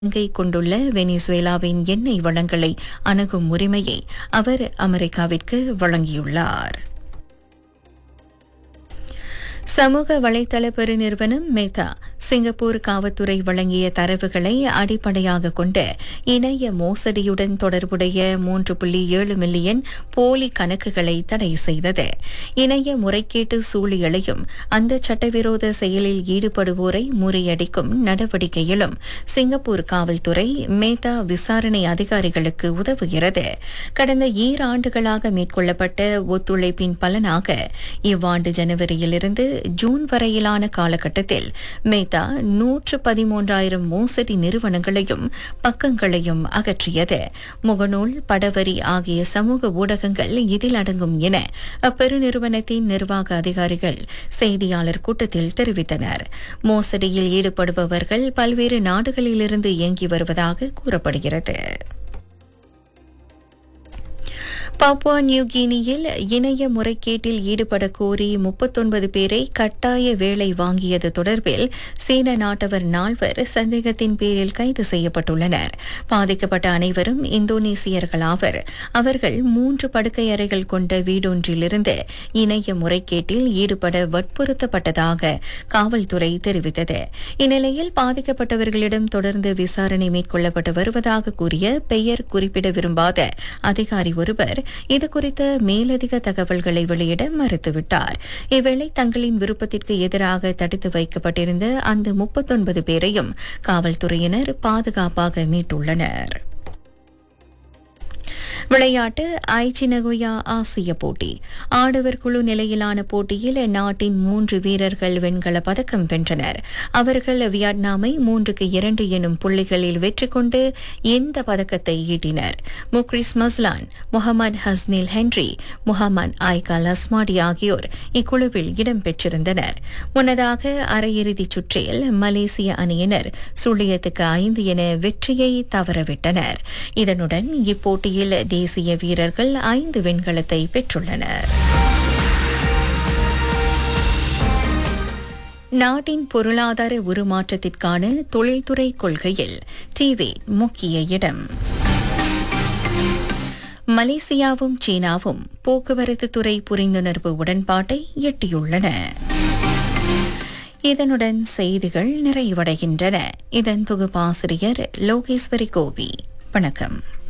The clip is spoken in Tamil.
இலங்கை கொண்டுள்ள வெனிசுவேலாவின் எண்ணெய் வளங்களை அணுகும் உரிமையை அவர் அமெரிக்காவிற்கு வழங்கியுள்ளார் சமூக வலைதள பெருநிறுவனம் மெத்தா சிங்கப்பூர் காவல்துறை வழங்கிய தரவுகளை அடிப்படையாக கொண்ட இணைய மோசடியுடன் தொடர்புடைய மூன்று புள்ளி ஏழு மில்லியன் போலி கணக்குகளை தடை செய்தது இணைய முறைகேட்டு சூழியலையும் அந்த சட்டவிரோத செயலில் ஈடுபடுவோரை முறியடிக்கும் நடவடிக்கையிலும் சிங்கப்பூர் காவல்துறை மேத்தா விசாரணை அதிகாரிகளுக்கு உதவுகிறது கடந்த ஈராண்டுகளாக மேற்கொள்ளப்பட்ட ஒத்துழைப்பின் பலனாக இவ்வாண்டு ஜனவரியிலிருந்து ஜூன் வரையிலான காலகட்டத்தில் மேத்தா நூற்று பதிமூன்றாயிரம் மோசடி நிறுவனங்களையும் பக்கங்களையும் அகற்றியது முகநூல் படவரி ஆகிய சமூக ஊடகங்கள் இதில் அடங்கும் என அப்பெருநிறுவனத்தின் நிர்வாக அதிகாரிகள் செய்தியாளர் கூட்டத்தில் தெரிவித்தனர் மோசடியில் ஈடுபடுபவர்கள் பல்வேறு நாடுகளிலிருந்து இயங்கி வருவதாக கூறப்படுகிறது பாப்புவா நியூகினியில் இணைய முறைகேட்டில் ஈடுபட கோரி முப்பத்தொன்பது பேரை கட்டாய வேலை வாங்கியது தொடர்பில் சீன நாட்டவர் நால்வர் சந்தேகத்தின் பேரில் கைது செய்யப்பட்டுள்ளனர் பாதிக்கப்பட்ட அனைவரும் இந்தோனேசியர்களாவர் அவர்கள் மூன்று படுக்கை அறைகள் கொண்ட வீடொன்றிலிருந்து இணைய முறைகேட்டில் ஈடுபட வற்புறுத்தப்பட்டதாக காவல்துறை தெரிவித்தது இந்நிலையில் பாதிக்கப்பட்டவர்களிடம் தொடர்ந்து விசாரணை மேற்கொள்ளப்பட்டு வருவதாக கூறிய பெயர் குறிப்பிட விரும்பாத அதிகாரி ஒருவர் இது குறித்த மேலதிக தகவல்களை வெளியிட மறுத்துவிட்டார் இவ்வேளை தங்களின் விருப்பத்திற்கு எதிராக தடுத்து வைக்கப்பட்டிருந்த அந்த முப்பத்தொன்பது பேரையும் காவல்துறையினர் பாதுகாப்பாக மீட்டுள்ளனர் விளையாட்டு ஐச்சி நகோயா ஆசிய போட்டி ஆடவர் குழு நிலையிலான போட்டியில் நாட்டின் மூன்று வீரர்கள் வெண்கல பதக்கம் வென்றனர் அவர்கள் வியட்நாமை மூன்றுக்கு இரண்டு எனும் புள்ளிகளில் வெற்றி கொண்டு இந்த பதக்கத்தை ஈட்டினர் Mukriz Maslan Muhammad Hasnil Henry Muhammad Aikal Azmadi ஆகியோர் இக்குழுவில் இடம்பெற்றிருந்தனர் முன்னதாக அரையிறுதிச் சுற்றில் மலேசிய அணியினர் சுழியத்துக்கு ஐந்து என வெற்றியை தவறவிட்டனர் இதனுடன் இப்போட்டியில் தேசிய வீரர்கள் ஐந்து வெண்கலத்தை பெற்றுள்ளனர் நாட்டின் பொருளாதார உருமாற்றத்திற்கான தொழில்துறை கொள்கையில் டிவி முக்கிய இடம் மலேசியாவும் சீனாவும் போக்குவரத்து துறை புரிந்துணர்வு உடன்பாட்டை எட்டியுள்ளன இதனுடன் செய்திகள் நிறைவடைகின்றன இதன் தொகுப்பாசிரியர் லோகேஸ்வரி கோபி வணக்கம்